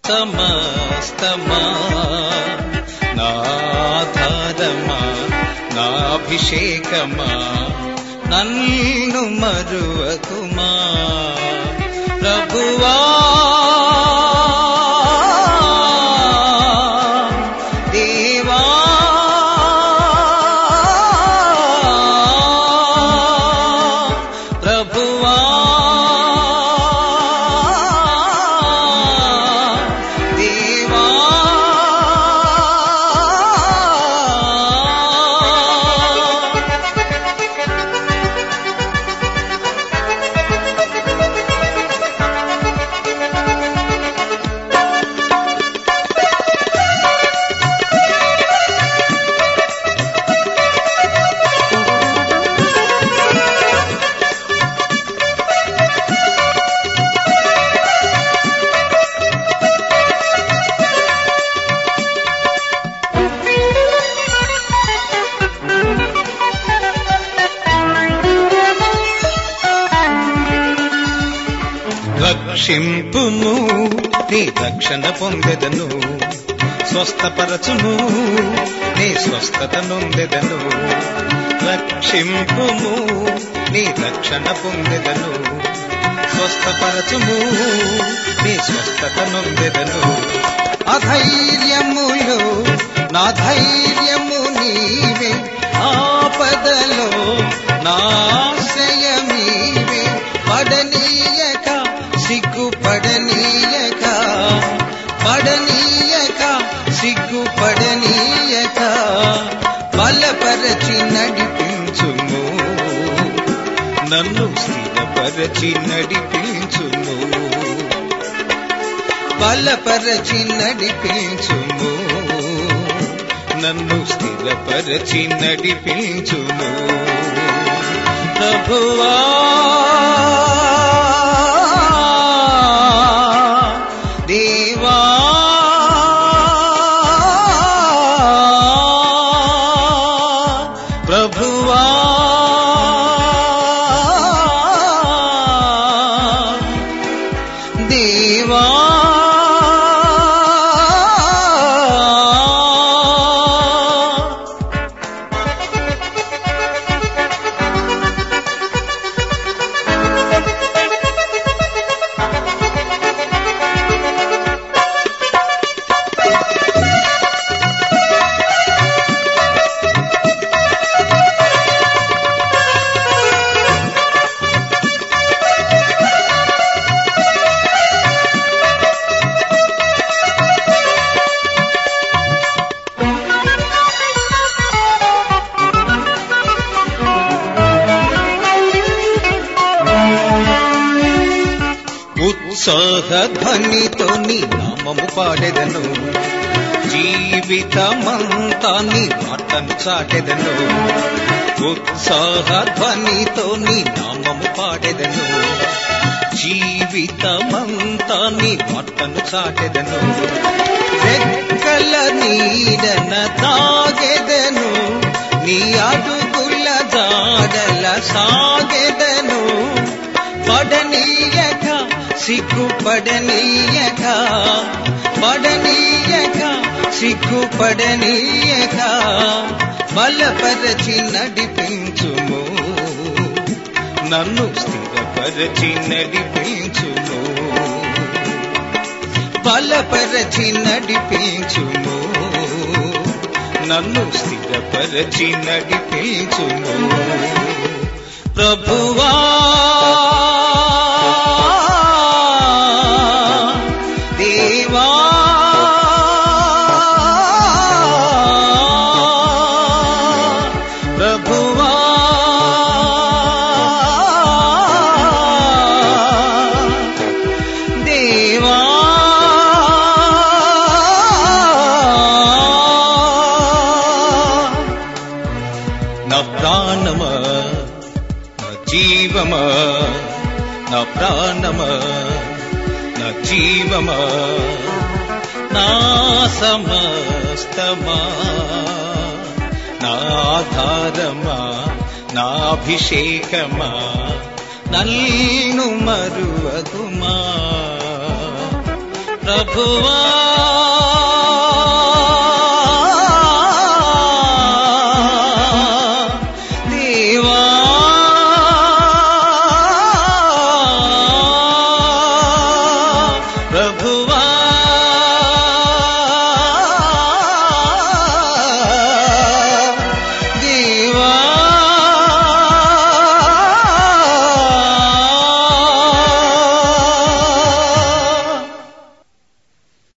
సమస్తమా నాధారమా నాభిషేకమా నన్ను మరువకుమా ప్రభువా దేవా ప్రభువా దేవా రక్షింపుము నీ రక్షణ పొందెదను స్వస్థపరచుము నీ స్వస్థత నొందెదను రక్షింపుము నీ రక్షణ పొందెదను స్వస్థపరచుము నీ స్వస్థత నొందెదను అధైర్యములు నా ధైర్యము నీవే ఆపదలో నాశయమీవే పడనీయక సిగ్గు పడనీయక పడనీయక సిగ్గు పడనీయక బలపరచి నడిపించుము నన్ను స్థిరపరచి నడిపించుము బలపరచి నడిపించుము నన్ను స్థిరపరచి నడిపించుము ప్రభువా దేవా ప్రభువా దేవా ఉత్సాహ ధ్వనితో నీ నామము పాడెదను జీవితమంతా నీ మాటను చాటెదను ఉత్సాహ ధ్వనితో నీ నామము పాడెదను జీవితమంతా నీ మాటను చాటెదను రెక్కల నీడన తాగెదను నీ అడుగుల జాడల సాగెదను పడనీయక సిగ్గు పడనీయక పడనీయక సిగ్గు పడనీయక బలపరచి నడిపించుము నన్ను స్థిరపరచి నడిపించుము బలపరచి నడిపించుము నన్ను స్థిరపరచి నడిపించుము ప్రభువా దేవా ప్రభువా దేవా నా ప్రాణమా నా జీవమా నా ప్రాణమా నా జీవమా నా సమస్తమా నా ఆధారమా నా అభిషేకమా నల్ను మరువగుమా ప్రభువా దేవా ప్రభువా